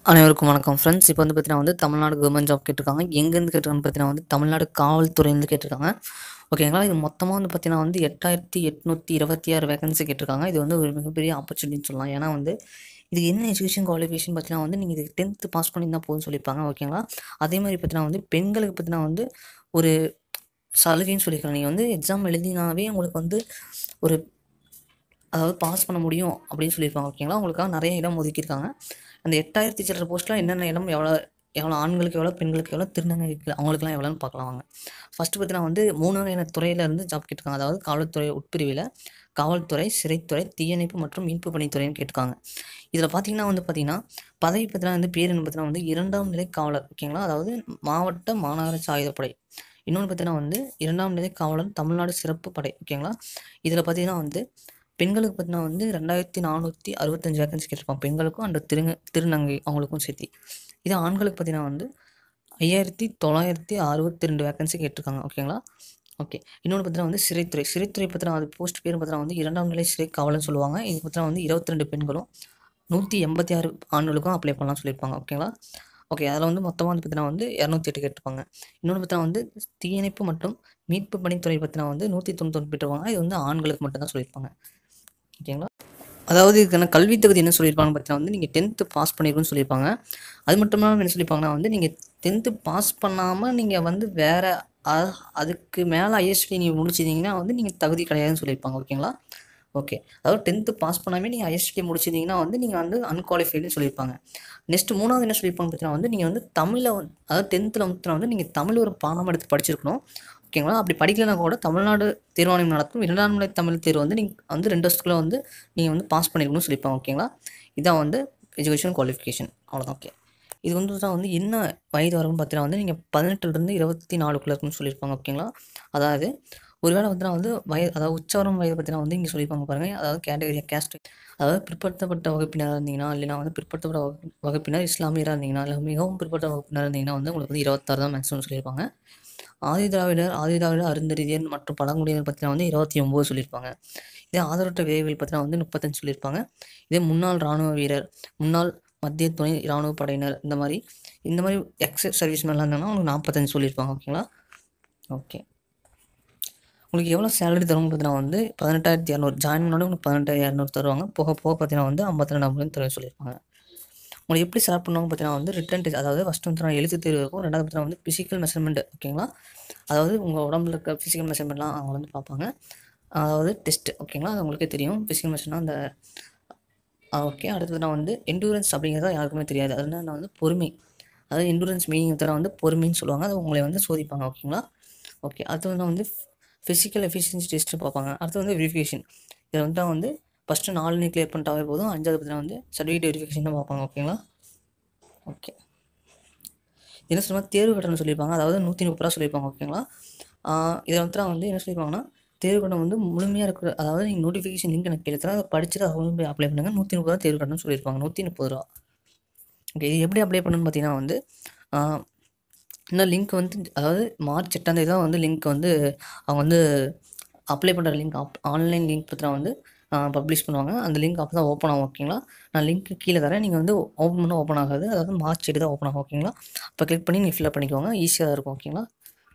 அனைவருக்கும் வணக்கம் ஃப்ரெண்ட்ஸ் இப்போ வந்து பார்த்தீங்கன்னா வந்து தமிழ்நாடு கவர்மெண்ட் ஜாப் கேட்டிருக்காங்க எங்கேருந்து கேட்டிருக்காங்கன்னு பார்த்தீங்கன்னா வந்து தமிழ்நாடு காவல்துறையிலேருந்து கேட்டிருக்காங்க ஓகேங்களா இது மொத்தமாக வந்து பார்த்தீங்கன்னா வந்து எட்டாயிரத்தி எட்நூற்றி இருபத்தி ஆறு வேகன்சி கேட்டிருக்காங்க இது வந்து ஒரு மிகப்பெரிய ஆப்பர்ச்சுனிட்டின்னு சொல்லலாம் ஏன்னா வந்து இதுக்கு என்ன எஜுகேஷன் குவாலிஃபிகேஷன் பார்த்தீங்கன்னா வந்து நீங்கள் இதுக்கு டென்த்து பாஸ் பண்ணியிருந்தால் போதும்னு சொல்லியிருப்பாங்க ஓகேங்களா அதே மாதிரி பார்த்தீங்கன்னா வந்து பெண்களுக்கு பார்த்தீங்கன்னா வந்து ஒரு சலுகைன்னு சொல்லியிருக்காங்க நீங்கள் வந்து எக்ஸாம் எழுதினாவே உங்களுக்கு வந்து ஒரு அதாவது பாஸ் பண்ண முடியும் அப்படின்னு சொல்லியிருப்பாங்க ஓகேங்களா உங்களுக்காக நிறைய இடம் ஒதுக்கியிருக்காங்க அந்த எட்டாயிரத்தி சில்லற போஸ்ட்டில் என்னென்ன இடம் எவ்வளோ எவ்வளோ ஆண்களுக்கு எவ்வளோ பெண்களுக்கு எவ்வளோ திருநங்கைக்கு அவங்களுக்குலாம் எவ்வளோன்னு பார்க்கலாம் வாங்க ஃபஸ்ட்டு பார்த்தீங்கன்னா வந்து மூணு வகையான துறையிலேருந்து ஜாப் கேட்டிருக்காங்க அதாவது காவல்துறை உட்பிரிவில் காவல்துறை சிறைத்துறை தீயணைப்பு மற்றும் மீட்பு பணித்துறைன்னு கேட்டிருக்காங்க இதில் பார்த்தீங்கன்னா வந்து பார்த்தீங்கன்னா பதவி பற்றினா வந்து பேர் என்ன பார்த்தீங்கன்னா வந்து இரண்டாம் நிலை காவலர் ஓகேங்களா அதாவது மாவட்ட மாநகராட்சி ஆயுதப்படை இன்னொன்று பார்த்தீங்கன்னா வந்து இரண்டாம் நிலை காவலர் தமிழ்நாடு சிறப்பு படை ஓகேங்களா இதில் பார்த்தீங்கன்னா வந்து பெண்களுக்கு பார்த்தீங்கன்னா வந்து ரெண்டாயிரத்தி நானூற்றி அறுபத்தஞ்சு வேகன்சி கேட்டிருப்பாங்க பெண்களுக்கும் அண்ட் திருங்க திருநங்கை அவங்களுக்கும் சேர்த்து இது ஆண்களுக்கு பார்த்தீங்கன்னா வந்து ஐயாயிரத்தி தொள்ளாயிரத்தி அறுபத்தி ரெண்டு வேகன்சி கேட்டிருக்காங்க ஓகேங்களா ஓகே இன்னொன்று பார்த்தீங்கன்னா வந்து சிறைத்துறை சிறைத்துறை பார்த்தீங்கன்னா அது போஸ்ட் பேர் பார்த்தீங்கன்னா வந்து இரண்டாம் நிலை சிறை காவலர்னு சொல்லுவாங்க இது பார்த்தீங்கன்னா வந்து இருபத்தி ரெண்டு பெண்களும் நூற்றி எண்பத்தி ஆறு ஆண்களுக்கும் அப்ளை பண்ணலாம் சொல்லியிருப்பாங்க ஓகேங்களா ஓகே அதில் வந்து மொத்தமாக வந்து பார்த்தீங்கன்னா வந்து இரநூத்தி எட்டு கேட்டிருப்பாங்க இன்னொன்று பார்த்தீங்கன்னா வந்து தீயணைப்பு மற்றும் மீட்பு பணித்துறை பார்த்தீங்கன்னா வந்து நூற்றி தொண்ணூத்தொன்று போட்டிருப்பாங்க இது வந்து ஆண்களுக்கு மட்டும்தான் சொல்லியிருப்பாங்க ஓகேங்களா அதாவது இதுக்கான கல்வி தகுதி என்ன சொல்லியிருப்பாங்கன்னு பார்த்தீங்கன்னா வந்து நீங்கள் டென்த்து பாஸ் பண்ணிருக்குன்னு சொல்லியிருப்பாங்க அது மட்டும் இல்லாமல் என்ன சொல்லியிருப்பாங்கன்னா வந்து நீங்கள் டென்த்து பாஸ் பண்ணாமல் நீங்கள் வந்து வேறு அதுக்கு மேலே ஐஎஸ்டி நீங்கள் முடிச்சிருந்தீங்கன்னா வந்து நீங்கள் தகுதி கிடையாதுன்னு சொல்லியிருப்பாங்க ஓகேங்களா ஓகே அதாவது டென்த்து பாஸ் பண்ணாமே நீங்கள் ஐஎஸ்டி முடிச்சிருந்தீங்கன்னா வந்து நீங்கள் வந்து அன்குவாலிஃபைடுன்னு சொல்லியிருப்பாங்க நெக்ஸ்ட் மூணாவது என்ன சொல்லியிருப்பாங்க பார்த்தீங்கன்னா வந்து நீங்கள் வந்து தமிழில் வந்து அதாவது டென்த்தில் வந்து வந்து நீங்கள் தமிழ் ஒரு பாடம் எடுத்து படிச்சிருக்கணும் ஓகேங்களா அப்படி படிக்கலைன்னா கூட தமிழ்நாடு தேர்வாணையம் நடத்தும் இரண்டாம் நிலை தமிழ் தேர்வு வந்து நீங்கள் வந்து ரெண்டு வருஷத்துக்குள்ள வந்து நீங்கள் வந்து பாஸ் பண்ணிருக்கணும்னு சொல்லியிருப்பாங்க ஓகேங்களா இதான் வந்து எஜுகேஷன் குவாலிஃபிகேஷன் அவ்வளோதான் ஓகே இது வந்து தான் வந்து என்ன வயது வரணும்னு பார்த்தீங்கன்னா வந்து நீங்கள் பதினெட்டுலேருந்து இருபத்தி நாலுக்குள்ளே இருக்குன்னு சொல்லியிருப்பாங்க ஓகேங்களா அதாவது ஒருவேளை வந்து வந்து வயது அதாவது உச்சவரம் வயது பார்த்தீங்கன்னா வந்து இங்கே சொல்லியிருப்பாங்க பாருங்கள் அதாவது கேட்டகரி கேஸ்ட் அதாவது பிற்படுத்தப்பட்ட வகுப்பினராக இருந்தீங்கன்னா இல்லைனா வந்து பிற்படுத்தப்பட்ட வகுப்பு வகுப்பினர் இஸ்லாமியராக இருந்தீங்கன்னா இல்லை மிகவும் பிற்பட்ட வகுப்பினராக இருந்தீங்கன்னா வந்து உங்களுக்கு வந்து இருபத்தாறு தான் மேக்ஸிமம் சொல்லியிருப்பாங்க ஆதி திராவிடர் ஆதி திராவிடர் அருந்தறிஞர் மற்றும் பழங்குடியினர் பார்த்தீங்கன்னா வந்து இருபத்தி ஒம்பது சொல்லியிருப்பாங்க இதே ஆதரவற்ற விரைவில் பார்த்தீங்கன்னா வந்து முப்பத்தஞ்சு சொல்லியிருப்பாங்க இதே முன்னாள் இராணுவ வீரர் முன்னாள் மத்திய துணை இராணுவ படையினர் இந்த மாதிரி இந்த மாதிரி எக்ஸ் சர்வீஸ் மேலாம் இருந்தாங்கன்னா உங்களுக்கு நாற்பத்தஞ்சு சொல்லியிருப்பாங்க ஓகேங்களா ஓகே உங்களுக்கு எவ்வளோ சேலரி தரும் பார்த்தீங்கன்னா வந்து பதினெட்டாயிரத்தி இரநூறு ஜாயின் பண்ணோட உங்களுக்கு பதினெட்டாயிரம் இரநூறு தருவாங்க போக போக பார்த்தீங்கன்னா வந்து ஐம்பத்தி ரெண்டாயிரம் தர சொல்லியிருப்பாங்க உங்களுக்கு எப்படி செலக்ட் பண்ணுவாங்க பார்த்தீங்கன்னா வந்து ரிட்டன் டெஸ்ட் அதாவது ஃபஸ்ட்டு வந்து எழுத்து தேர்வு இருக்கும் ரெண்டாவது பார்த்தீங்கன்னா வந்து ஃபிசிக்கல் மெஷர்மெண்ட் ஓகேங்களா அதாவது உங்கள் உடம்புல இருக்க ஃபிசிக்கல் மெஷர்மெண்ட்லாம் அவங்க வந்து பார்ப்பாங்க அதாவது டெஸ்ட் ஓகேங்களா அது உங்களுக்கே தெரியும் ஃபிசிக்கல் மெஷர்னா அந்த ஓகே அடுத்தது நான் வந்து எண்டூரன்ஸ் அப்படிங்கிறத யாருக்குமே தெரியாது அது நான் வந்து பொறுமை அதாவது எண்டூரன்ஸ் மீனிங் தர வந்து பொறுமைன்னு சொல்லுவாங்க அது உங்களை வந்து சோதிப்பாங்க ஓகேங்களா ஓகே அடுத்து வந்து வந்து ஃபிசிக்கல் எஃபிஷியன்சி டெஸ்ட்டு பார்ப்பாங்க அடுத்து வந்து வெரிஃபிகேஷன் இதில் வந்து தான் வந்து ஃபஸ்ட்டு நாலு நீ கிளியர் பண்ணிட்டாவே போதும் அஞ்சாவது பார்த்தீங்கன்னா வந்து சர்டிஃபிகேட் வெரிஃபிகேஷன் தான் பார்ப்பாங்க ஓகேங்களா ஓகே என்ன சொல்லுவாங்க தேர்வு கட்டணம் சொல்லியிருப்பாங்க அதாவது நூற்றி முப்பது ரூபா சொல்லியிருப்பாங்க ஓகேங்களா இதில் வந்து வந்து என்ன சொல்லியிருப்பாங்கன்னா தேர்வு கட்டணம் வந்து முழுமையாக இருக்கிற அதாவது நீங்கள் நோட்டிஃபிகேஷன் லிங்க் எனக்கு கேட்குறேன் அதை படிச்சுட்டு அதை போய் அப்ளை பண்ணுங்கள் நூற்றி முப்பது ரூபா தேர்வு கட்டணம் சொல்லியிருப்பாங்க நூற்றி முப்பது ரூபா ஓகே இது எப்படி அப்ளை பண்ணணும்னு பார்த்தீங்கன்னா வந்து இன்னும் லிங்க் வந்து அதாவது மார்ச் எட்டாம் தேதி தான் வந்து லிங்க் வந்து அவங்க வந்து அப்ளை பண்ணுற லிங்க் ஆப் ஆன்லைன் லிங்க் பற்றினா வந்து பப்ளிஷ் பண்ணுவாங்க அந்த லிங்க் அப்போ தான் ஓப்பன் ஆகும் ஓகேங்களா நான் லிங்க் கீழே தரேன் நீங்கள் வந்து ஓப்பன் பண்ணால் ஓப்பன் ஆகாது அதாவது மார்ச் எட்டு தான் ஓப்பன் ஆகும் ஓகேங்களா அப்போ கிளிக் பண்ணி நீங்கள் ஃபில்அப் பண்ணிக்கோங்க ஈஸியாக தான் இருக்கும் ஓகேங்களா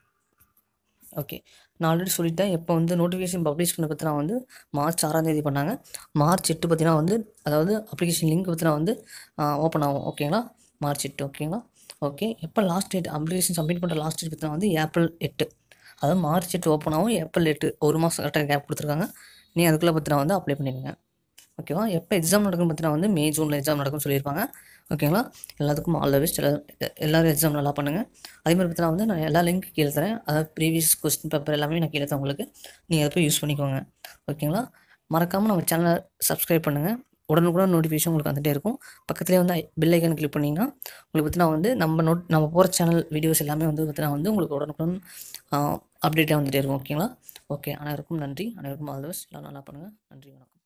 ஓகே நான் ஆல்ரெடி சொல்லிட்டேன் எப்போ வந்து நோட்டிஃபிகேஷன் பப்ளிஷ் பண்ண பற்றினா வந்து மார்ச் ஆறாம் தேதி பண்ணாங்க மார்ச் எட்டு பார்த்தீங்கன்னா வந்து அதாவது அப்ளிகேஷன் லிங்க் பற்றினா வந்து ஓப்பன் ஆகும் ஓகேங்களா மார்ச் எட்டு ஓகேங்களா ஓகே எப்போ லாஸ்ட் டேட் அப்ளிகேஷன் சப்மிட் பண்ணுற லாஸ்ட் டேட் பார்த்தீங்கன்னா வந்து ஏப்ரல் எட்டு அதாவது மார்ச் எட்டு ஓப்பன் ஆகும் ஏப்ரல் எட்டு ஒரு மாதம் கரெக்டாக கேப் கொடுத்துருக்காங்க நீ அதுக்குள்ளே பார்த்தீங்கன்னா வந்து அப்ளை பண்ணிடுங்க ஓகேவா எப்போ எக்ஸாம் நடக்கும்னு பார்த்தீங்கன்னா வந்து மே ஜூனில் எக்ஸாம் நடக்கும்னு சொல்லியிருப்பாங்க ஓகேங்களா எல்லாத்துக்கும் ஆல் த பெஸ்ட் எல்லா எல்லோரும் எக்ஸாம் நல்லா பண்ணுங்கள் அதே மாதிரி பார்த்தீங்கன்னா வந்து நான் எல்லா லிங்க் கீழே தரேன் அதாவது ப்ரீவியஸ் கொஸ்டின் பேப்பர் எல்லாமே நான் கீழே தரேன் உங்களுக்கு நீங்கள் அதை போய் யூஸ் பண்ணிக்கோங்க ஓகேங்களா மறக்காமல் நம்ம சேனலை சப்ஸ்கிரைப் பண்ணுங்கள் உடனுக்குடன் நோட்டிஃபிகேஷன் உங்களுக்கு வந்துகிட்டே இருக்கும் பக்கத்துலேயே வந்து பில் ஐக்கன் கிளிக் பண்ணிங்கன்னா உங்களுக்கு பார்த்தீங்கன்னா வந்து நம்ம நோட் நம்ம போகிற சேனல் வீடியோஸ் எல்லாமே வந்து பார்த்தீங்கன்னா வந்து உங்களுக்கு உடனுக்குடன் அப்டேட்டாக வந்துகிட்டே இருக்கும் ஓகேங்களா ஓகே அனைவருக்கும் நன்றி அனைவருக்கும் ஆல் த பெஸ்ட் எல்லாம் நல்லா பண்ணுங்கள் நன்றி வணக்கம்